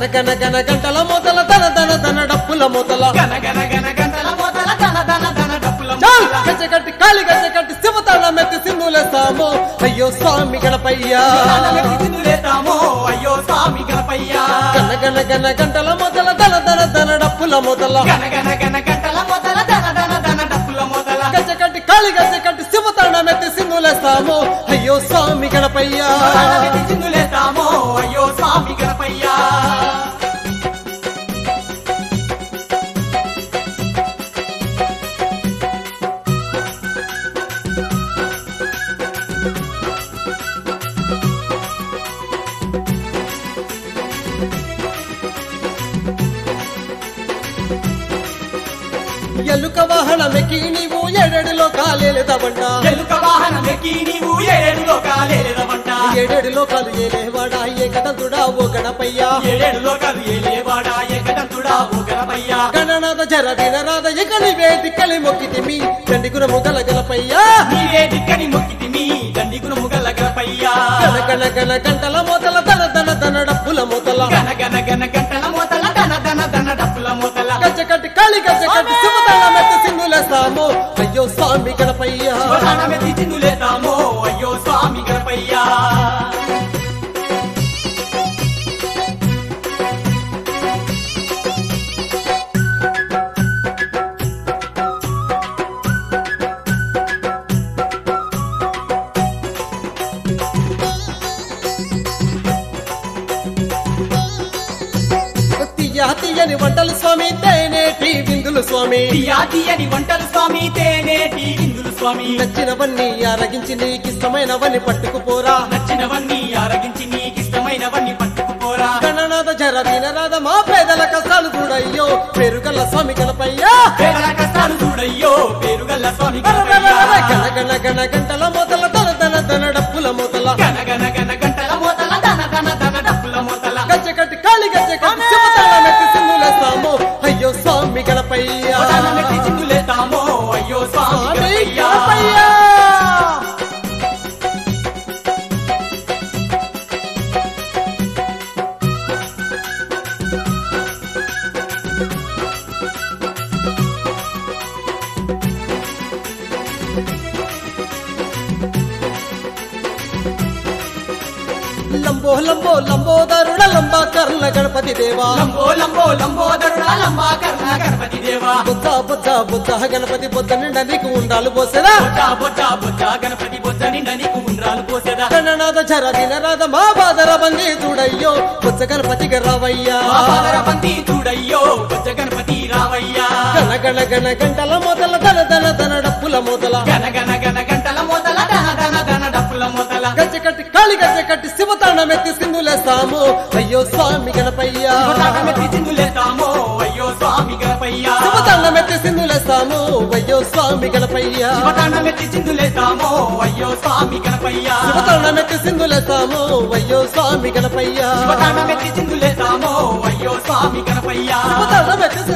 గన గన గంటల మొదల దన దన దన డప్పుల మొదల గన గన గన గంటల మొదల ధన ధన ధన డప్పుల చాల్ మొదల. గజ కట్టి కాలి గజ కట్టి శివతాళం ఎత్తి సింధులేస్తాము అయ్యో స్వామి గణపయ్యా గణమెత్తి చిందులేస్తామో అయ్యో స్వామి గణపయ్య గన గన గన గంటల మొదల దన దన దన డప్పుల మొదల గన గన గన గంటల మొదల ధన ధన ధన డప్పుల మొదల గజ కట్టి కాలి గజ కట్టి శివతాళం ఎత్తి సింధులేస్తాము అయ్యో స్వామి గణపయ్యా గణమెత్తి చిందులేస్తామో అయ్యో స్వామి గణపయ్య ఎలుక వాహనమెక్కి నీవు ఏడేడులో కాలేదవంట ఎలుక వాహనం ఎక్కి నీవు ఏడేడు లోకాలేదవంట ఏడేడు లోకాలు ఏలేవాడా ఏకదంతుడా ఓ గణపయ్యా ఏడేడు లోకాలు ఏలేవాడా ఏకదంతుడా ఓ గణపయ్య గణనాథ జర వినరాధ ఇక నీవే దిక్కలి మొక్కితిమి తండ్రి గుణము గల గలపయ్యా నీవే దిక్కని మొక్కితిమి దండి గుణము గల గణపయ్య గన గన గన గంటల మొదల దన దన దన డప్పుల మొదల గన గన గన గంటల మొదల ధన ధన ధన డప్పుల మొదల గజ్జ కట్టి కాళి గజ్జ కట్టి శివతాళ మెత్త సింధులేస్తాము అయ్యో స్వామి గణపయ్యా శివదానమెత్తి చిందులేతామో అయ్యో స్వామి గణపయ్య తీయ తీయని వంటలు స్వామి తేనేటి విందులు స్వామి తీయా తీయని వంటలు స్వామి తేనేటి విందులు స్వామి నచ్చినవన్నీ ఆరగించి నీకిష్టమైనవన్నీ పట్టుకుపోరా నచ్చినవన్నీ ఆరగించి నీకిష్టమైనవన్నీ పట్టుకుపోరా గణనాథ జర వినరాధ మా పేదల కష్టాలు చూడయ్యో పెరుగల్ల స్వామి గణపయ్యా పేదల కష్టాలు చూడయ్యో పేరుగల్ల స్వామి గన గణపయ్య గన గన గంటల మొదల దన దన దన డప్పుల మొదల గన గన గన గంటల మొదల ధన ధన ధన డప్పుల మొదల గజ్జ కట్టి కాళి గజ్జ కట్టి శివతాళం ఎత్తి సింధులేస్తాము అయ్యో స్వామి గణపయ్యా శివదానమెత్తి చిందులేతామో అయ్యో స్వామి స్వామి గణపయ్య గణపయ్యా లంబో లంబో లంబోదరుడ లంబాకర్ణ గణపతి దేవా లంబో లంబో లంబోదరుడా లంబాకర్ణ గణపతి దేవా బుద్ధ బుద్ధ బుద్ధ గణపతి బుద్ధ నిండా నీకు ఉండాలి పోసేదా బొజ్జ బొజ్జ బొజ్జ గణపతి బొజ్జ నిండా నీకు ఉండ్రాలు పోసేదా గణనాథ జర వినరాధ మా బాదర బంగి చూడయ్యో బుద్ధ గణపతి రావయ్యా బాబార బంతి చూడయ్యో బొజ్జ గణపతి రావయ్యా గణ గణ గణ గంటల మొదల దన దన దన డప్పుల మొదల గన గన గన గంటల మొదల ధన ధన ధన డప్పుల మొదల గజ్జ కట్టి కాళి గజ్జ కట్టి శివతాళం ఎత్తి సింధులేస్తాము అయ్యో స్వామి గణపయ్యా శివతాళమెత్తి చిందులేస్తామో అయ్యో స్వామి గణపయ్య శివతాళం ఎత్తి సింధులేస్తాము అయ్యో స్వామి గణపయ్యా శివతాళమెత్తి చిందులేస్తామో అయ్యో స్వామి గణపయ్య శివతాళం ఎత్తి సింధులేస్తాము అయ్యో స్వామి గణపయ్యా శివతాళమెత్తి చిందులేస్తామో అయ్యో స్వామి గణపయ్య శివతాళం ఎత్తి